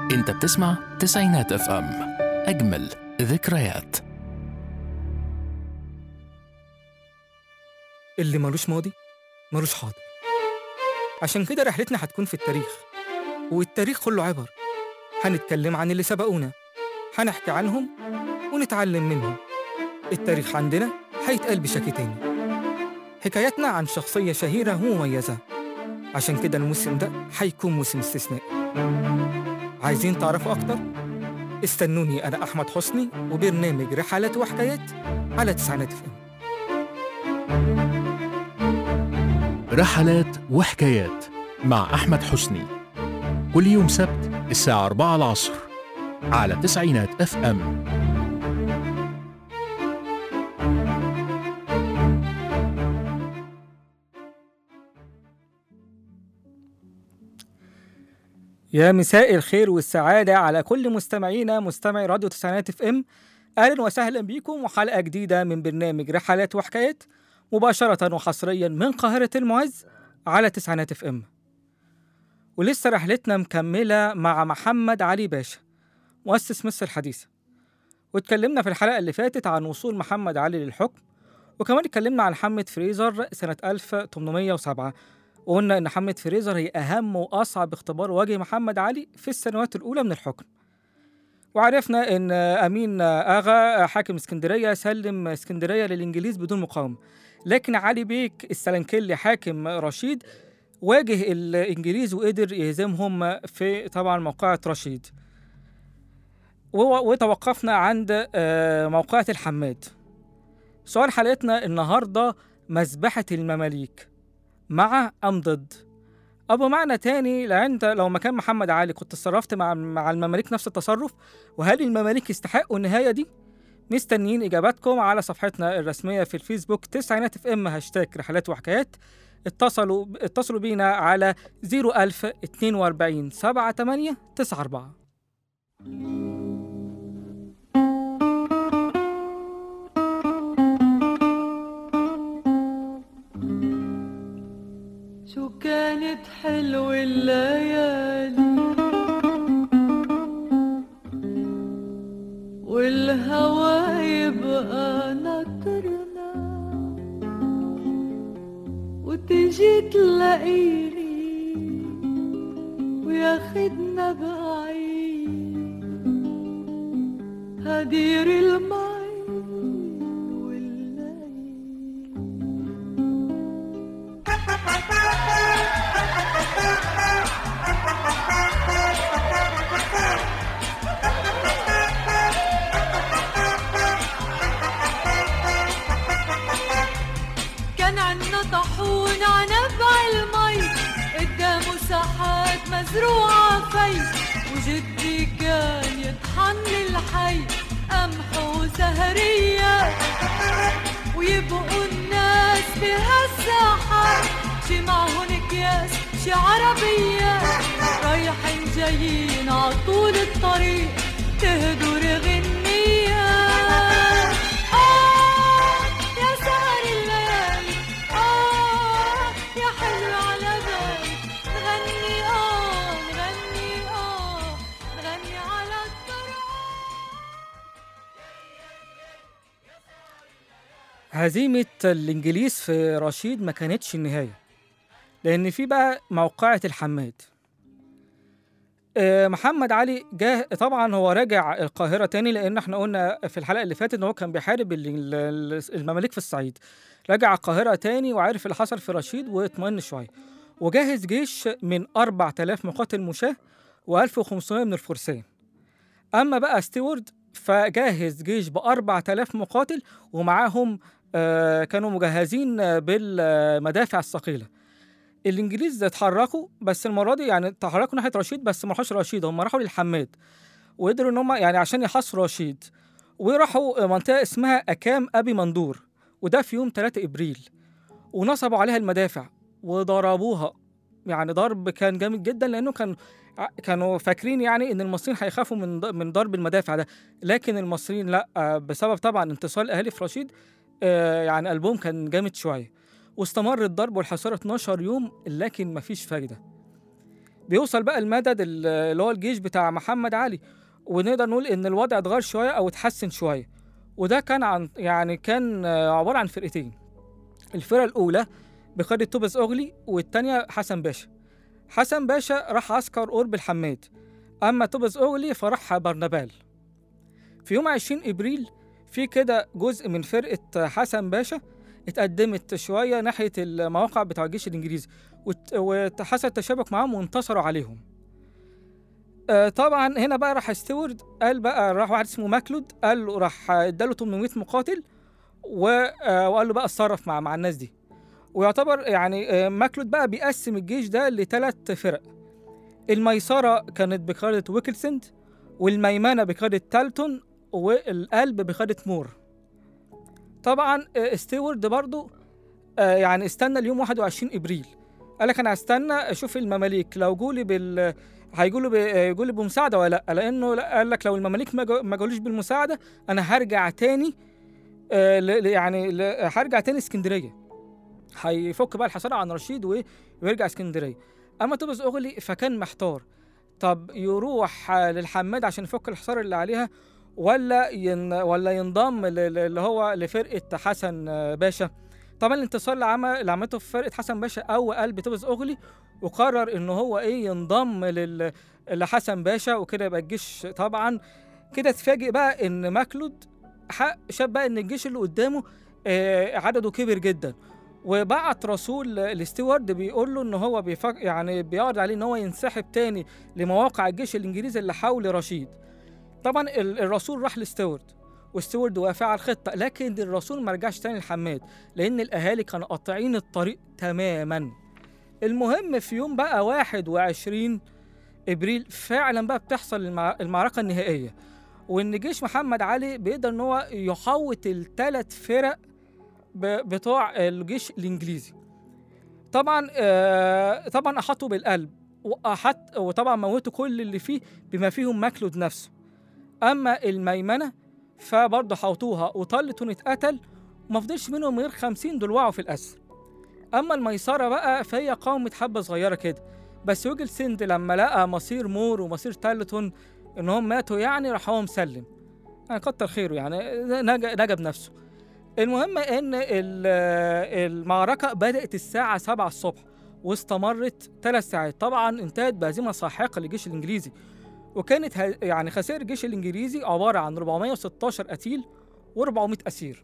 انت بتسمع تسعينات اف ام اجمل ذكريات اللي ملوش ماضي ملوش حاضر عشان كده رحلتنا هتكون في التاريخ والتاريخ كله عبر هنتكلم عن اللي سبقونا هنحكي عنهم ونتعلم منهم التاريخ عندنا هيتقال بشكل تاني حكاياتنا عن شخصية شهيرة ومميزة عشان كده الموسم ده هيكون موسم استثنائي عايزين تعرفوا أكتر؟ استنوني أنا أحمد حسني وبرنامج رحلات وحكايات على تسعينات فم رحلات وحكايات مع احمد حسني كل يوم سبت الساعة 4 العصر على تسعينات اف ام يا مساء الخير والسعادة على كل مستمعينا مستمعي راديو تسعينات اف ام أهلا وسهلا بيكم وحلقة جديدة من برنامج رحلات وحكايات مباشرة وحصريا من قاهرة المعز على تسعينات اف ام ولسه رحلتنا مكملة مع محمد علي باشا مؤسس مصر الحديثة واتكلمنا في الحلقة اللي فاتت عن وصول محمد علي للحكم وكمان اتكلمنا عن حمد فريزر سنة 1807 وقلنا إن حمد فريزر هي أهم وأصعب اختبار واجه محمد علي في السنوات الأولى من الحكم وعرفنا إن أمين آغا حاكم اسكندرية سلم اسكندرية للإنجليز بدون مقاومة لكن علي بيك السلنكلي حاكم رشيد واجه الإنجليز وقدر يهزمهم في طبعا موقعة رشيد و- وتوقفنا عند آه، موقعة الحماد سؤال حلقتنا النهاردة مذبحة المماليك مع أم ضد أو بمعنى تاني لو أنت لو مكان محمد علي كنت اتصرفت مع مع المماليك نفس التصرف وهل المماليك يستحقوا النهاية دي؟ مستنيين إجاباتكم على صفحتنا الرسمية في الفيسبوك تسعينات اف ام هاشتاج رحلات وحكايات اتصلوا اتصلوا بينا على 01000 42 78 94 شو كانت حلوة الليالي والهوى يبقى ناطرنا وتجي تلاقيني وياخدنا بعيد هدير المي والليل كان عنا طاحون عنبع المي قدامه ساحات مزروعة في وجدي كان يطحن للحي قمح وسهرية ويبقوا الناس بهالساحات شي معهن اكياس شي عربية رايحين جايين عطول الطريق تهدر غنية آه يا سهر الليالي آه يا حلو على بالي نغني آه نغني آه نغني على الطرق هزيمة الإنجليز في رشيد ما كانتش النهاية لأن في بقى موقعة الحماد آه، محمد علي جه طبعا هو راجع القاهرة تاني لأن احنا قلنا في الحلقة اللي فاتت إن هو كان بيحارب ال- ال- المماليك في الصعيد رجع القاهرة تاني وعرف اللي حصل في رشيد واطمئن شوية وجهز جيش من 4000 مقاتل مشاة و1500 من الفرسان أما بقى ستيوارد فجهز جيش ب 4000 مقاتل ومعاهم آه، كانوا مجهزين آه، بالمدافع الثقيلة الإنجليز اتحركوا بس المرة دي يعني تحركوا ناحية رشيد بس ما راحوش رشيد هم راحوا للحماد وقدروا إن هم يعني عشان يحاصروا رشيد وراحوا منطقة اسمها أكام أبي مندور وده في يوم 3 إبريل ونصبوا عليها المدافع وضربوها يعني ضرب كان جامد جدا لأنه كان ع- كانوا فاكرين يعني ان المصريين هيخافوا من ض- من ضرب المدافع ده لكن المصريين لا آه، بسبب طبعا انتصار الاهالي في رشيد آه، يعني قلبهم كان جامد شويه واستمر الضرب والحصار 12 يوم لكن مفيش فايده بيوصل بقى المدد ال- اللي هو الجيش بتاع محمد علي ونقدر نقول ان الوضع اتغير شويه او اتحسن شويه وده كان عن يعني كان آه، عباره عن فرقتين الفرقه الاولى بقياده توبز اوغلي والثانيه حسن باشا حسن باشا راح عسكر قرب الحماد اما توبز اوغلي فراح برنابال في يوم 20 ابريل في كده جزء من فرقه حسن باشا اتقدمت شويه ناحيه المواقع بتاع الجيش الانجليزي وت- وحصل تشابك معاهم وانتصروا عليهم آه، طبعا هنا بقى راح ستيوارد قال بقى راح واحد اسمه ماكلود قال له راح اداله 800 مقاتل و- آه، وقال له بقى اتصرف مع مع الناس دي ويعتبر يعني آه، ماكلود بقى بيقسم الجيش ده لثلاث فرق الميسرة كانت بقيادة ويكلسند والميمنة بقيادة تالتون والقلب بقيادة مور طبعا آه، ستيوارد برضو آه، يعني استنى اليوم 21 ابريل قال لك انا هستنى اشوف المماليك لو جولي بال هيقولوا يقولوا بمساعده ولا لا لانه لا قال لك لو المماليك ما جو- ما جوليش بالمساعده انا هرجع تاني آه، ل- ل- يعني ل- هرجع تاني اسكندريه هيفك بقى الحصار عن رشيد و- ويرجع اسكندريه اما توبز اغلي فكان محتار طب يروح آه، للحماد عشان يفك الحصار اللي عليها ولا ين ولا ينضم ل- ل- اللي هو لفرقه حسن آه، باشا طبعا الانتصار اللي عمل اللي عملته في فرقه حسن باشا او قلب توبز اغلي وقرر ان هو ايه ينضم لل لحسن باشا وكده يبقى الجيش طبعا كده اتفاجئ بقى ان ماكلود ح- شاف بقى ان الجيش اللي قدامه آه، عدده كبر جدا وبعت رسول لستيوارد بيقول له ان هو بيفك يعني بيعرض عليه ان هو ينسحب تاني لمواقع الجيش الانجليزي اللي حول رشيد طبعا ال- الرسول راح لستيوارد وستيوارد وافق على الخطه لكن الرسول ما رجعش تاني للحماد لان الاهالي كانوا قاطعين الطريق تماما المهم في يوم بقى 21 ابريل فعلا بقى بتحصل المع... المعركه النهائيه وان جيش محمد علي بيقدر ان هو يحوط الثلاث فرق ب... بتوع الجيش الانجليزي طبعا آه... طبعا احاطوا بالقلب وأحط وطبعا موتوا كل اللي فيه بما فيهم ماكلود نفسه اما الميمنه فبرضه حوطوها وطلتون اتقتل وما فضلش منهم غير 50 دول وقعوا في الاسر اما الميسره بقى فهي قاومت حبه صغيره كده بس ويجل سند لما لقى مصير مور ومصير تالتون انهم ماتوا يعني راح هو مسلم يعني كتر خيره يعني نجا, نجا بنفسه المهم ان ال- المعركه بدات الساعه 7 الصبح واستمرت ثلاث ساعات طبعا انتهت بهزيمه ساحقه للجيش الانجليزي وكانت ه- يعني خسائر الجيش الانجليزي عباره عن 416 قتيل و400 اسير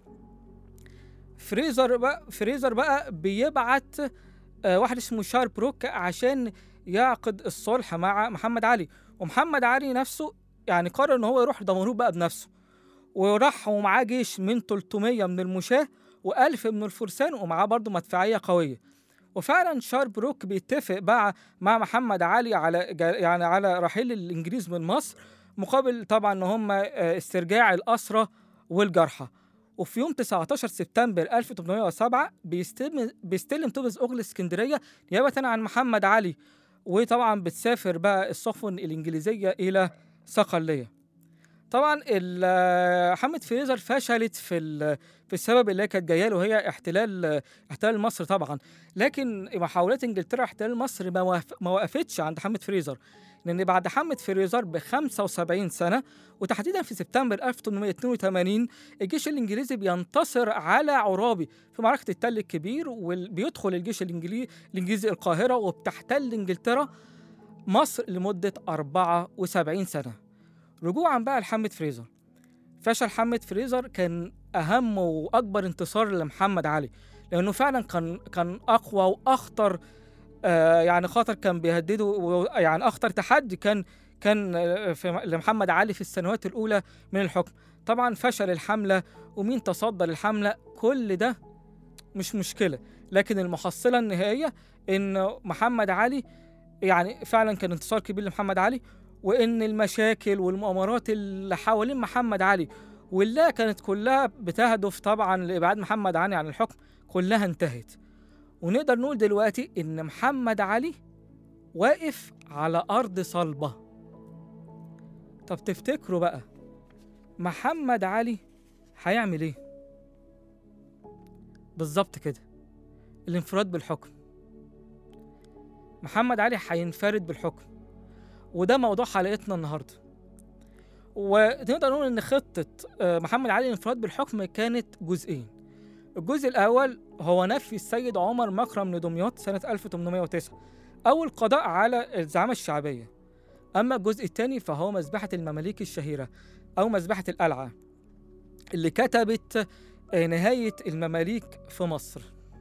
فريزر بقى فريزر بقى بيبعت آه، واحد اسمه شار بروك عشان يعقد الصلح مع محمد علي ومحمد علي نفسه يعني قرر ان هو يروح دمروك بقى بنفسه وراح ومعاه جيش من 300 من المشاة و1000 من الفرسان ومعاه برضه مدفعية قوية وفعلا شار بروك بيتفق بقى مع محمد علي على جا- يعني على رحيل الانجليز من مصر مقابل طبعا ان هم آه، استرجاع الاسرى والجرحى وفي يوم 19 سبتمبر 1807 بيستلم بيستلم توبز اوغل اسكندريه نيابه عن محمد علي وطبعا بتسافر بقى السفن الانجليزيه الى صقليه طبعا ال- حمد فريزر فشلت في ال- في السبب اللي هي كانت جايه له هي احتلال احتلال مصر طبعا لكن محاولات انجلترا احتلال مصر ما وقف- ما وقفتش عند حمد فريزر لان بعد حمد فريزر ب 75 سنه وتحديدا في سبتمبر 1882 الجيش الانجليزي بينتصر على عرابي في معركه التل الكبير وبيدخل الجيش الانجليزي الانجليزي القاهره وبتحتل انجلترا مصر لمده 74 سنه رجوعا بقى لحمد فريزر فشل حمد فريزر كان اهم واكبر انتصار لمحمد علي لانه فعلا كان كان اقوى واخطر آه يعني خطر كان بيهدده و- يعني اخطر تحدي كان كان آه، في لمحمد علي في السنوات الاولى من الحكم طبعا فشل الحمله ومين تصدى للحمله كل ده مش مشكله لكن المحصله النهائيه ان محمد علي يعني فعلا كان انتصار كبير لمحمد علي وان المشاكل والمؤامرات اللي حوالين محمد علي واللي كانت كلها بتهدف طبعا لابعاد محمد علي عن الحكم كلها انتهت ونقدر نقول دلوقتي ان محمد علي واقف على ارض صلبه طب تفتكروا بقى محمد علي هيعمل ايه بالظبط كده الانفراد بالحكم محمد علي هينفرد بالحكم وده موضوع حلقتنا النهارده ونقدر نقول ان خطه آه، محمد علي للانفراد بالحكم كانت جزئين الجزء الاول هو نفي السيد عمر مكرم لدمياط سنه 1809 او القضاء على الزعامه الشعبيه اما الجزء الثاني فهو مذبحه المماليك الشهيره او مذبحه القلعه اللي كتبت آه، نهايه المماليك في مصر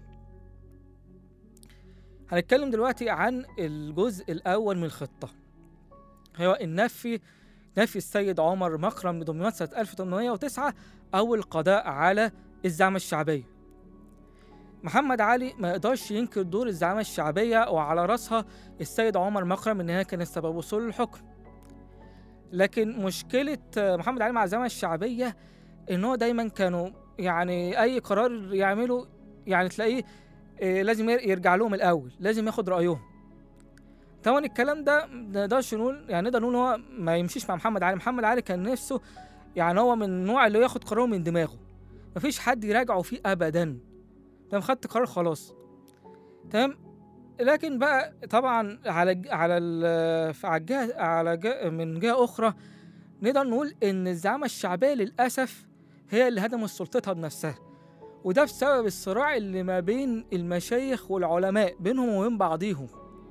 هنتكلم دلوقتي عن الجزء الاول من الخطه هو النفي نفي السيد عمر مكرم لدمياط سنة 1809 أو القضاء على الزعامة الشعبية محمد علي ما يقدرش ينكر دور الزعامة الشعبية وعلى رأسها السيد عمر مكرم إن هي كانت سبب وصوله للحكم لكن مشكلة آه، محمد علي مع الزعامة الشعبية إن هو دايما كانوا يعني أي قرار يعمله يعني تلاقيه آه، لازم ير- يرجع لهم الأول لازم ياخد رأيهم طبعا الكلام ده ما نقدرش نقول يعني نقدر نقول هو ما يمشيش مع محمد علي محمد علي كان نفسه يعني هو من النوع اللي ياخد قراره من دماغه مفيش حد يراجعه فيه ابدا تمام خدت قرار خلاص تمام لكن بقى طبعا على ج- على ال- على الجهه على جهة من جهه اخرى نقدر نقول ان الزعامه الشعبيه للاسف هي اللي هدمت سلطتها بنفسها وده بسبب الصراع اللي ما بين المشايخ والعلماء بينهم وبين بعضيهم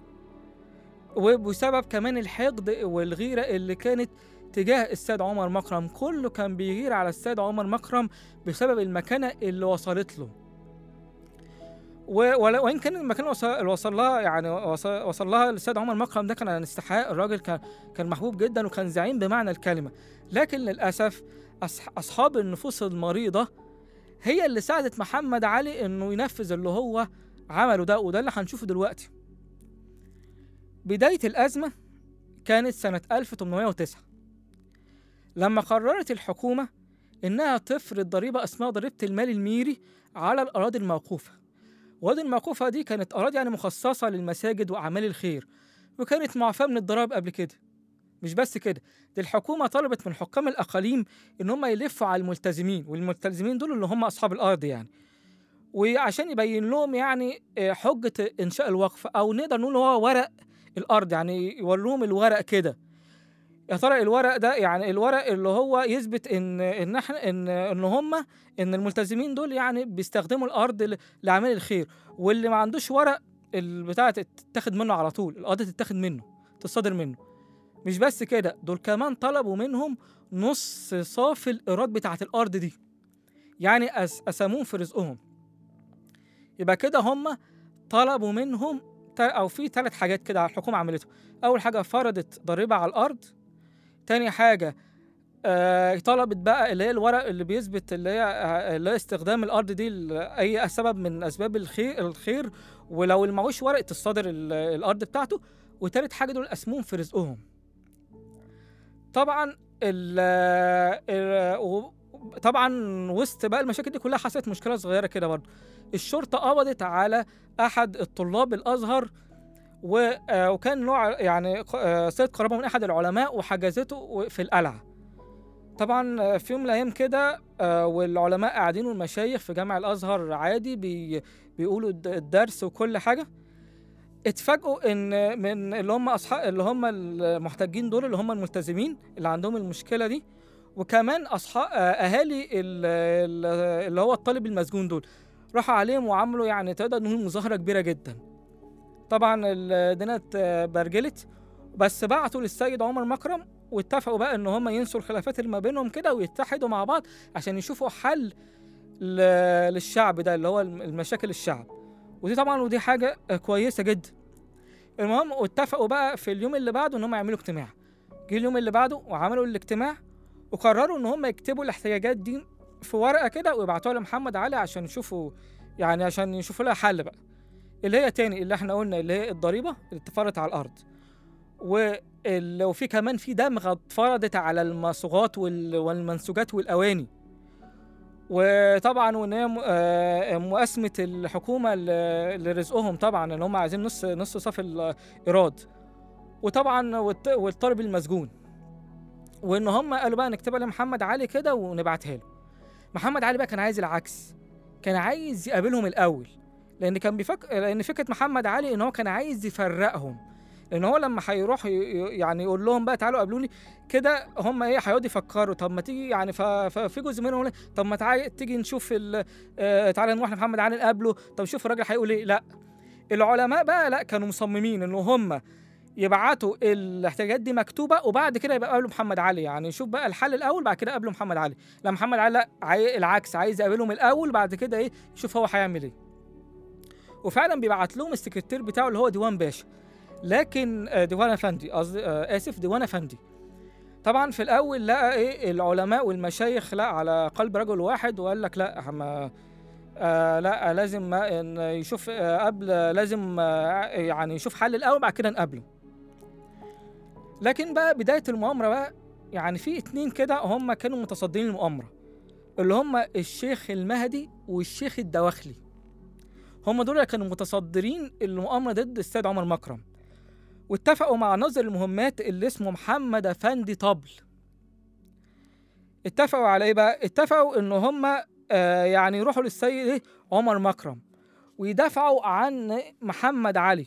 وبسبب كمان الحقد والغيرة اللي كانت تجاه السيد عمر مكرم كله كان بيغير على السيد عمر مكرم بسبب المكانة اللي وصلت له و- ول- وان كان المكان وصل, اللي وصل لها يعني وصل, وصل لها السيد عمر مكرم ده كان عن استحقاق الراجل كان كان محبوب جدا وكان زعيم بمعنى الكلمه لكن للاسف أصح- اصحاب النفوس المريضه هي اللي ساعدت محمد علي انه ينفذ اللي هو عمله ده وده اللي هنشوفه دلوقتي بداية الأزمة كانت سنة 1809 لما قررت الحكومة إنها تفرض ضريبة اسمها ضريبة المال الميري على الأراضي الموقوفة والأراضي الموقوفة دي كانت أراضي يعني مخصصة للمساجد وأعمال الخير وكانت معفاة من الضرائب قبل كده مش بس كده دي الحكومة طلبت من حكام الأقاليم إن هم يلفوا على الملتزمين والملتزمين دول اللي هم أصحاب الأرض يعني وعشان يبين لهم يعني آه، حجة إنشاء الوقف أو نقدر نقول هو ورق الارض يعني يوروهم الورق كده يا ترى الورق ده يعني الورق اللي هو يثبت ان ان احنا ان ان هم ان الملتزمين دول يعني بيستخدموا الارض ل- لاعمال الخير واللي ما عندوش ورق البتاع تتاخد منه على طول الارض تتاخد منه تصادر منه مش بس كده دول كمان طلبوا منهم نص صافي الايراد بتاعت الارض دي يعني أس- قسموهم في رزقهم يبقى كده هم طلبوا منهم تا- او في ثلاث حاجات كده الحكومه عملته اول حاجه فرضت ضريبه على الارض تاني حاجه آه طلبت بقى اللي هي الورق اللي بيثبت اللي هي آه، اللي هي استخدام الارض دي لاي سبب من اسباب الخير الخير ولو اللي معهوش ورق تصادر ال- الارض بتاعته وتالت حاجه دول اسمهم في رزقهم طبعا ال ال- و- طبعا وسط بقى المشاكل دي كلها حصلت مشكله صغيره كده برضه الشرطه قبضت على احد الطلاب الازهر و- آه، وكان نوع يعني ق- آه، سيد قرابه من احد العلماء وحجزته و- في القلعه طبعا آه، في يوم من الايام كده آه، والعلماء قاعدين والمشايخ في جامع الازهر عادي بي بيقولوا الد- الدرس وكل حاجه اتفاجئوا ان من اللي هم اصحاب اللي هم المحتجين دول اللي هم الملتزمين اللي عندهم المشكله دي وكمان اصحاب اهالي ال- ال- اللي هو الطالب المسجون دول راحوا عليهم وعملوا يعني تقدر نقول مظاهره كبيره جدا طبعا الدنيا اتبرجلت بس بعتوا للسيد عمر مكرم واتفقوا بقى ان هم ينسوا الخلافات اللي ما بينهم كده ويتحدوا مع بعض عشان يشوفوا حل ل- للشعب ده اللي هو الم- المشاكل الشعب ودي طبعا ودي حاجه كويسه جدا المهم واتفقوا بقى في اليوم اللي بعده ان هم يعملوا اجتماع جه اليوم اللي بعده وعملوا الاجتماع وقرروا ان هم يكتبوا الاحتياجات دي في ورقه كده ويبعتوها لمحمد علي عشان يشوفوا يعني عشان يشوفوا لها حل بقى اللي هي تاني اللي احنا قلنا اللي هي الضريبه اللي اتفرضت على الارض وال- وفي كمان في دمغه اتفرضت على المصاغات وال- والمنسوجات والاواني وطبعا وان هي م- آه، مقاسمه الحكومه ل- لرزقهم طبعا ان هم عايزين نص نص صافي الايراد وطبعا والط- والطالب المسجون وان هم قالوا بقى نكتبها لمحمد علي كده ونبعتها له محمد علي بقى كان عايز العكس كان عايز يقابلهم الاول لان كان بيفكر لان فكره محمد علي ان هو كان عايز يفرقهم لان هو لما هيروح ي- ي- يعني يقول لهم بقى تعالوا قابلوني كده هم ايه هيقعدوا يفكروا طب ما تيجي يعني ف- ففي جزء منهم يقول لك طب ما تعالى تيجي نشوف ال- آه، تعالى نروح لمحمد علي نقابله طب شوف الراجل هيقول ايه لا العلماء بقى لا كانوا مصممين ان هم يبعتوا الاحتياجات دي مكتوبه وبعد كده يبقى قابلوا محمد علي يعني شوف بقى الحل الاول بعد كده قابلوا محمد علي لا محمد علي لا عاي... العكس عايز يقابلهم الاول بعد كده ايه يشوف هو هيعمل ايه وفعلا بيبعت لهم السكرتير بتاعه اللي هو ديوان باشا لكن آه، ديوان افندي قصدي آه، اسف ديوان افندي طبعا في الاول لقى ايه العلماء والمشايخ لا على قلب رجل واحد وقال لك لا ما آه لا لازم ما إن يشوف آه قبل لازم آه يعني يشوف حل الاول بعد كده نقابله لكن بقى بدايه المؤامره بقى يعني في اتنين كده هم كانوا متصدرين المؤامره اللي هم الشيخ المهدي والشيخ الدواخلي هم دول اللي كانوا متصدرين المؤامره ضد السيد عمر مكرم واتفقوا مع ناظر المهمات اللي اسمه محمد افندي طبل اتفقوا على ايه بقى اتفقوا ان هم آه يعني يروحوا للسيد إيه؟ عمر مكرم ويدافعوا عن محمد علي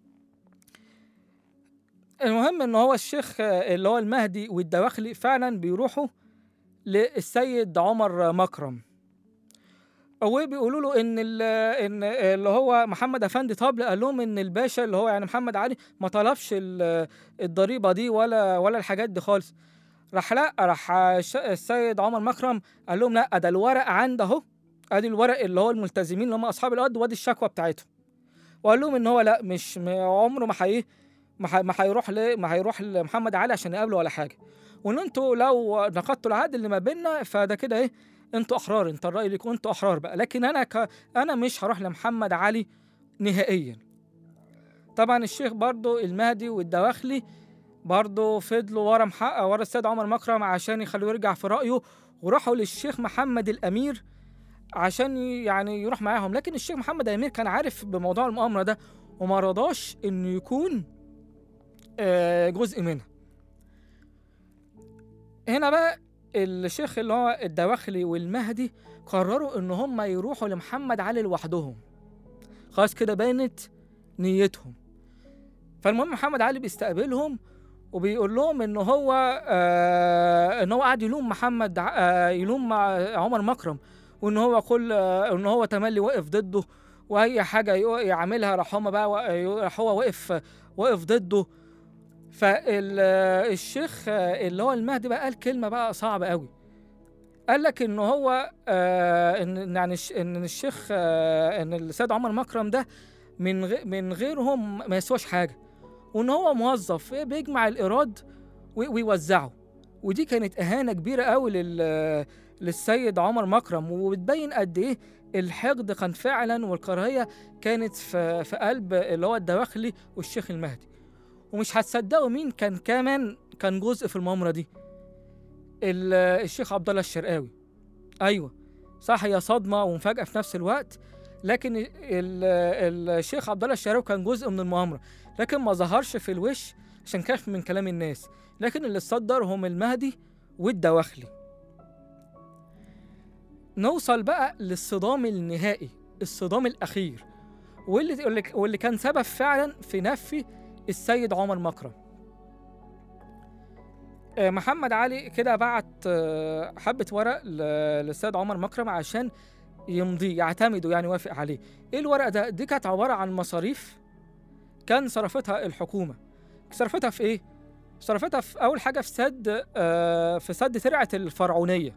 المهم ان هو الشيخ آه، اللي هو المهدي والدواخلي فعلا بيروحوا للسيد عمر مكرم وبيقولوا له ان ال- ان اللي هو محمد افندي طبل قال لهم ان الباشا اللي هو يعني محمد علي ما طلبش ال- الضريبه دي ولا ولا الحاجات دي خالص راح لا راح الش- السيد عمر مكرم قال لهم لا ده الورق عنده اهو ادي الورق اللي هو الملتزمين اللي هم اصحاب الارض وادي الشكوى بتاعتهم وقال لهم ان هو لا مش م- عمره ما حي ما ح- ما هيروح ل ما هيروح لمحمد علي عشان يقابله ولا حاجه وان انتوا لو نقضتوا العهد اللي ما بيننا فده كده ايه انتوا احرار انت الراي ليكم انتوا احرار بقى لكن انا ك... انا مش هروح لمحمد علي نهائيا طبعا الشيخ برضو المهدي والدواخلي برضو فضلوا ورا محقق ورا السيد عمر مكرم عشان يخلوه يرجع في رايه وراحوا للشيخ محمد الامير عشان ي- يعني يروح معاهم لكن الشيخ محمد الامير كان عارف بموضوع المؤامره ده وما رضاش انه يكون آه، جزء منها هنا بقى الشيخ اللي هو الدواخلي والمهدي قرروا ان هم يروحوا لمحمد علي لوحدهم خلاص كده بانت نيتهم فالمهم محمد علي بيستقبلهم وبيقول لهم ان هو آه ان هو قاعد يلوم محمد ع- آه يلوم مع عمر مكرم وان هو كل آه ان هو تملي واقف ضده واي حاجه يق- يعملها راح هما بقى وا- راح هو واقف واقف ضده فالشيخ اللي هو المهدي بقى قال كلمه بقى صعبه قوي قال لك ان هو آه ان إن يعني الش- ان الشيخ آه ان السيد عمر مكرم ده من غ- من غيرهم ما يسواش حاجه وان هو موظف بيجمع الايراد وي- ويوزعه ودي كانت اهانه كبيره قوي لل للسيد عمر مكرم وبتبين قد ايه الحقد كان فعلا والكراهيه كانت في في قلب اللي هو الدواخلي والشيخ المهدي ومش هتصدقوا مين كان كمان كان جزء في المؤامره دي ال- الشيخ عبد الله الشرقاوي ايوه صح هي صدمه ومفاجاه في نفس الوقت لكن ال- ال- الشيخ عبد الله الشرقاوي كان جزء من المؤامره لكن ما ظهرش في الوش عشان كشف من كلام الناس لكن اللي صدر هم المهدي والدواخلي نوصل بقى للصدام النهائي الصدام الاخير واللي واللي- واللي كان سبب فعلا في نفي السيد عمر مكرم آه، محمد علي كده بعت آه، حبة ورق ل- للسيد عمر مكرم عشان يمضي يعتمدوا يعني يوافق عليه ايه الورق ده دي كانت عبارة عن مصاريف كان صرفتها الحكومة صرفتها في ايه صرفتها في اول حاجة في سد آه، في سد ترعة الفرعونية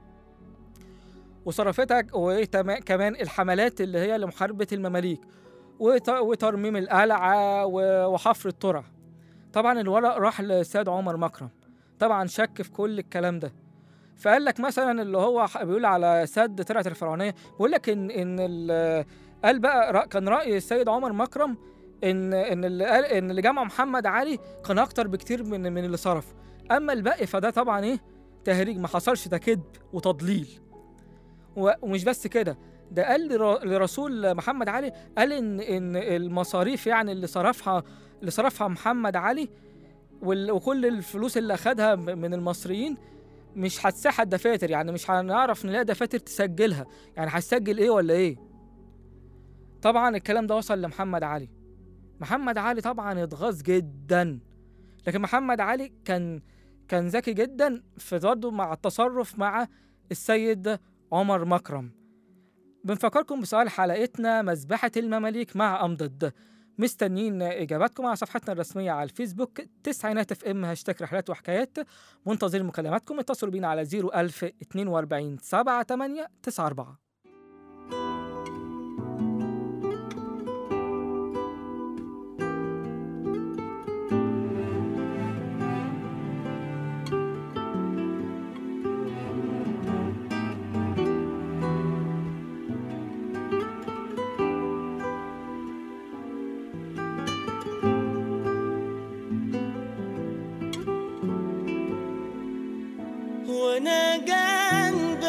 وصرفتها وكمان الحملات اللي هي لمحاربة المماليك وت- وترميم القلعة و- وحفر الترع طبعا الورق راح للسيد عمر مكرم طبعا شك في كل الكلام ده فقال لك مثلا اللي هو ح- بيقول على سد ترعة الفرعونية بيقول لك ان ان ال- قال بقى رأ- كان رأي السيد عمر مكرم ان ان اللي قال ان اللي جمع محمد علي كان اكتر بكتير من من اللي صرف اما الباقي فده طبعا ايه تهريج ما حصلش ده كذب وتضليل و- ومش بس كده ده قال لر- لرسول محمد علي قال ان ان المصاريف يعني اللي صرفها اللي صرفها محمد علي وال- وكل الفلوس اللي اخدها م- من المصريين مش هتساح الدفاتر يعني مش هنعرف نلاقي دفاتر تسجلها يعني هتسجل ايه ولا ايه طبعا الكلام ده وصل لمحمد علي محمد علي طبعا اتغاظ جدا لكن محمد علي كان كان ذكي جدا في برضه مع التصرف مع السيد عمر مكرم بنفكركم بسؤال حلقتنا مذبحة المماليك مع أمضد مستنيين إجاباتكم على صفحتنا الرسمية على الفيسبوك تسعينات اف ام هاشتاج رحلات وحكايات منتظر مكالماتكم اتصلوا بينا على 01000 42 78 94 وانا جنبك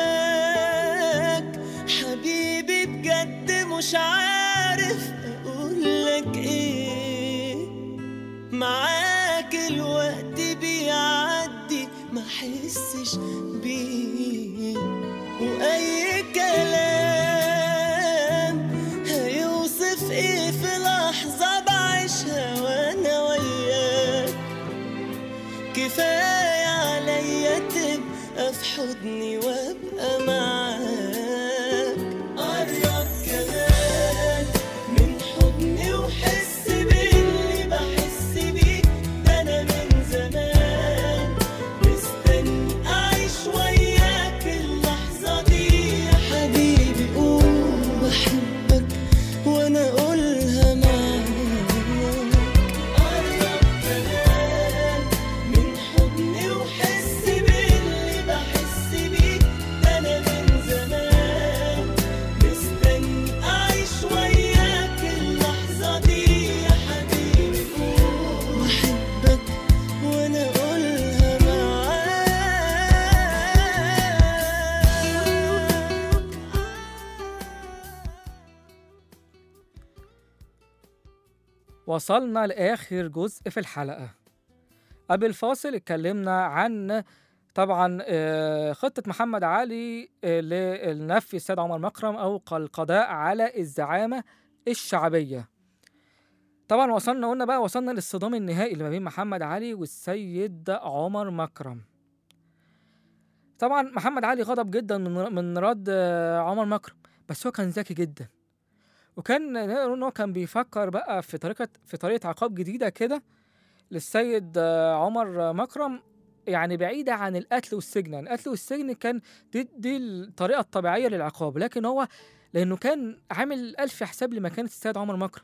حبيبي بجد مش عارف اقولك ايه معاك الوقت بيعدي ما حسش بيه واي كلام هيوصف ايه في لحظة بعيشها وانا وياك كفاية عليا تبقى في حضني وابقى معاك قرب كمان من حضني وحس باللي بحس بيه ده انا من زمان مستني اعيش وياك اللحظة دي يا حبيبي قول بحبك وانا اقولها معاك قرب كمان من حضني وحس باللي بحس بيه ده انا من زمان مستني اعيش وياك اللحظة دي يا حبيبي قول بحبك وانا اقولها معاك وصلنا لآخر جزء في الحلقة قبل الفاصل اتكلمنا عن طبعا آه، خطة محمد علي آه، لنفي السيد عمر مكرم أو القضاء على الزعامة الشعبية طبعا وصلنا قلنا بقى وصلنا للصدام النهائي اللي ما بين محمد علي والسيد عمر مكرم طبعا محمد علي غضب جدا من من رد آه، عمر مكرم بس هو كان ذكي جدا وكان نقدر نقول ان هو كان بيفكر بقى في طريقه في طريقه عقاب جديده كده للسيد آه، عمر مكرم يعني بعيدة عن القتل والسجن يعني القتل والسجن كان دي, دي الطريقة الطبيعية للعقاب لكن هو لأنه كان عامل ألف حساب لمكانة السيد عمر مكرم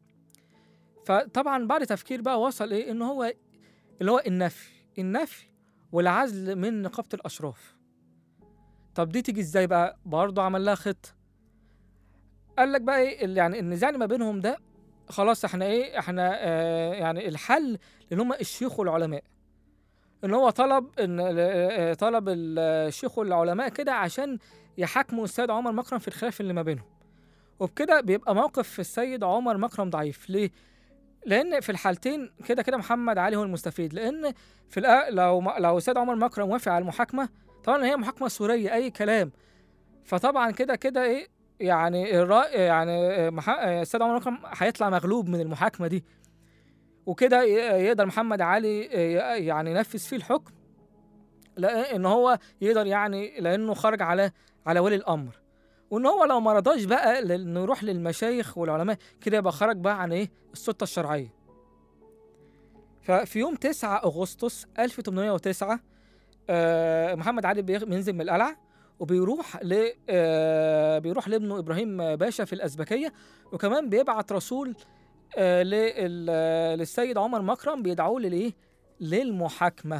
فطبعا بعد تفكير بقى وصل إيه إن هو اللي هو النفي النفي والعزل من نقابة الأشراف طب دي تيجي إزاي بقى برضه عمل لها خطة قال لك بقى ايه اللي يعني النزاع اللي ما بينهم ده خلاص احنا ايه احنا آه يعني الحل اللي هم الشيوخ والعلماء ان هو طلب ان آه، طلب الشيوخ والعلماء كده عشان يحاكموا السيد عمر مكرم في الخلاف اللي ما بينهم وبكده بيبقى موقف السيد عمر مكرم ضعيف ليه لان في الحالتين كده كده محمد علي هو المستفيد لان في الأ... لو م- لو السيد عمر مكرم وافق على المحاكمه طبعا هي محاكمه سوريه اي كلام فطبعا كده كده ايه يعني الرأي يعني مح- السيد عمر مكرم هيطلع مغلوب من المحاكمه دي وكده ي- يقدر محمد علي ي- يعني ينفذ فيه الحكم لان هو يقدر يعني لانه خرج على على ولي الامر وان هو لو ما رضاش بقى ل- انه يروح للمشايخ والعلماء كده يبقى خرج بقى عن ايه السلطه الشرعيه ففي يوم 9 اغسطس 1809 آه، محمد علي بيغ- بينزل من القلعه وبيروح ل آه، بيروح لابنه ابراهيم باشا في الازبكيه وكمان بيبعت رسول آه، لل- آه، للسيد عمر مكرم بيدعوه للايه للمحاكمه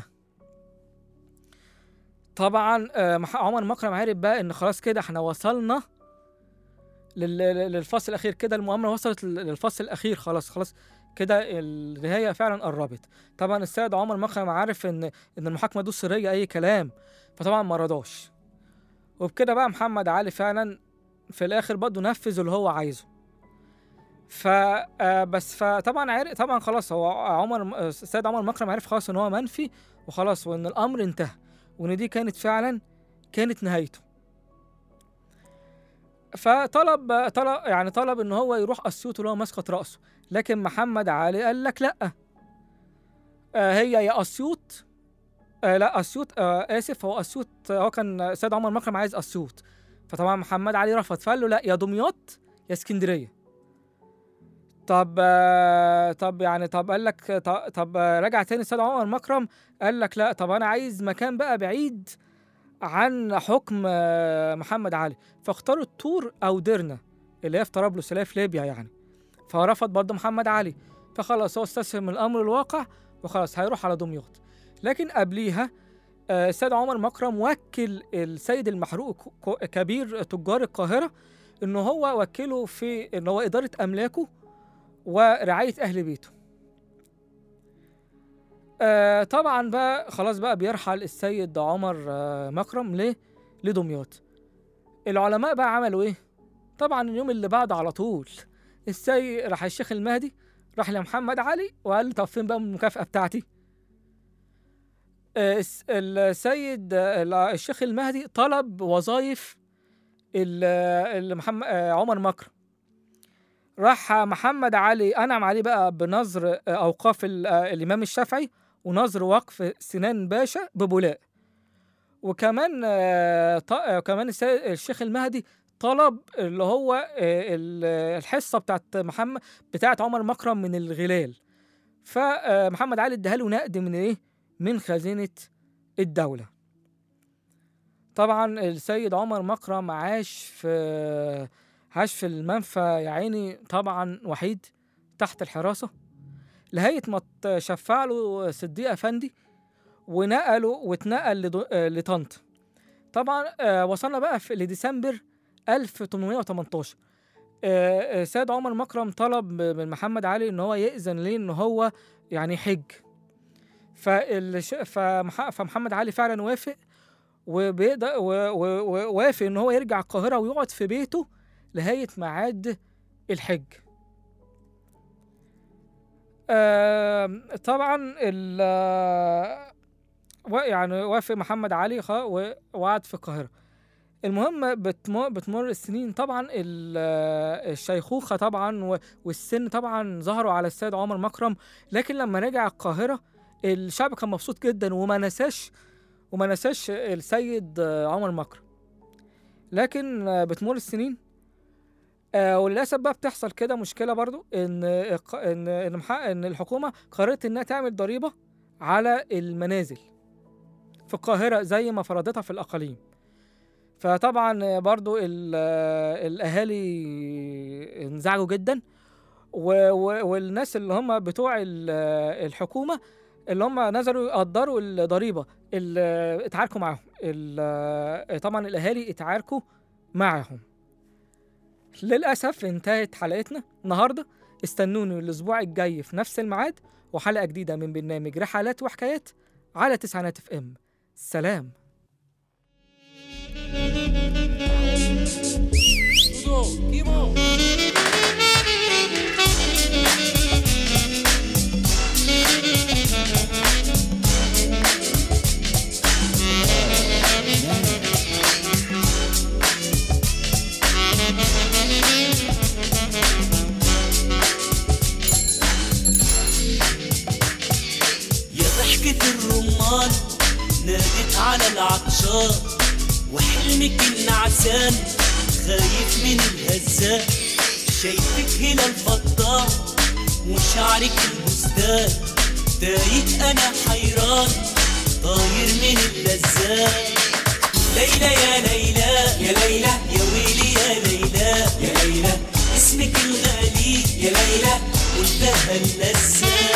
طبعا آه، مح- عمر مكرم عارف بقى ان خلاص كده احنا وصلنا لل- لل- للفصل الاخير كده المؤامره وصلت لل- للفصل الاخير خلاص خلاص كده النهايه فعلا قربت طبعا السيد عمر مكرم عارف ان ان المحاكمه دي سريه اي كلام فطبعا ما رضاش وبكده بقى محمد علي فعلا في الاخر برضه نفذ اللي هو عايزه ف آه، بس فطبعا عارف طبعا خلاص هو عمر آه، السيد عمر مكرم عرف خلاص ان هو منفي وخلاص وان الامر انتهى وان دي كانت فعلا كانت نهايته فطلب طلب يعني طلب ان هو يروح اسيوط اللي هو مسقط راسه لكن محمد علي قال لك لا آه هي يا اسيوط آه لا اسيوط آه اسف هو اسيوط آه، هو كان سيد عمر مكرم عايز اسيوط فطبعا محمد علي رفض فقال له لا يا دمياط يا اسكندريه طب آه طب يعني طب قال لك طب, طب آه، رجع تاني سيد عمر مكرم قال لك لا طب انا عايز مكان بقى بعيد عن حكم آه، محمد علي فاختاروا الطور او ديرنا اللي هي في طرابلس اللي هي في ليبيا يعني فرفض برضه محمد علي فخلاص هو استسلم الامر الواقع وخلاص هيروح على دمياط لكن قبليها آه، السيد عمر مكرم وكل السيد المحروق ك- ك- كبير تجار القاهره ان هو وكله في ان هو اداره املاكه ورعايه اهل بيته آه طبعا بقى خلاص بقى بيرحل السيد عمر آه مكرم ليه لدمياط العلماء بقى عملوا ايه طبعا اليوم اللي بعده على طول السيد راح الشيخ المهدي راح لمحمد علي وقال له طب فين بقى المكافأة بتاعتي آه، الس- السيد آه، ال- الشيخ المهدي طلب وظائف ال- ال- محمد آه، عمر مكرم راح محمد علي انعم عليه بقى بنظر آه، اوقاف ال- آه، الامام الشافعي ونظر وقف سنان باشا ببولاق وكمان آه، ط- آه، كمان السيد الشيخ المهدي طلب اللي هو آه، ال- الحصه بتاعت محمد بتاعت عمر مكرم من الغلال فمحمد علي اداها له نقد من ايه من خزينه الدوله طبعا السيد عمر مكرم عاش في عاش في المنفى يا عيني طبعا وحيد تحت الحراسه لغايه ما شفع له صديق افندي ونقله واتنقل لدو- آه، لطنطا طبعا آه، وصلنا بقى في لديسمبر 1818 آه، آه، سيد عمر مكرم طلب من محمد علي ان هو يأذن ليه ان هو يعني يحج فالش... فمح... فمحمد علي فعلا وافق وبيقدر و- و- ووافق ان هو يرجع القاهره ويقعد في بيته لغايه ميعاد الحج آم، طبعا ال و- يعني وافق محمد علي خ- و- وقعد في القاهره المهم بتمر, بتمر السنين طبعا ال- الشيخوخه طبعا و- والسن طبعا ظهروا على السيد عمر مكرم لكن لما رجع القاهره الشعب كان مبسوط جدا وما نساش وما نساش السيد عمر مكرم لكن بتمر السنين آه وللاسف بقى بتحصل كده مشكله برضو ان الق- ان ان, مح- إن الحكومه قررت انها تعمل ضريبه على المنازل في القاهره زي ما فرضتها في الاقاليم فطبعا برضو ال- الاهالي انزعجوا جدا و- و- والناس اللي هم بتوع ال- الحكومه اللي هم نزلوا يقدروا الضريبه ال- اتعاركوا معاهم ال- طبعا الاهالي اتعاركوا معاهم للاسف انتهت حلقتنا النهارده استنوني الاسبوع الجاي في نفس الميعاد وحلقه جديده من برنامج رحلات وحكايات على تسعينات اف ام سلام يا ضحكة الرمان نادت على العطشان وحلمك النعسان خايف من الهزان شايفك هنا الفضان وشعرك البستان تايه انا حيران طاير من اللذات ليلى يا ليلى يا ليلى يا ويلي يا ليلى يا ليلى اسمك الغالي يا ليلى قلتها اللذات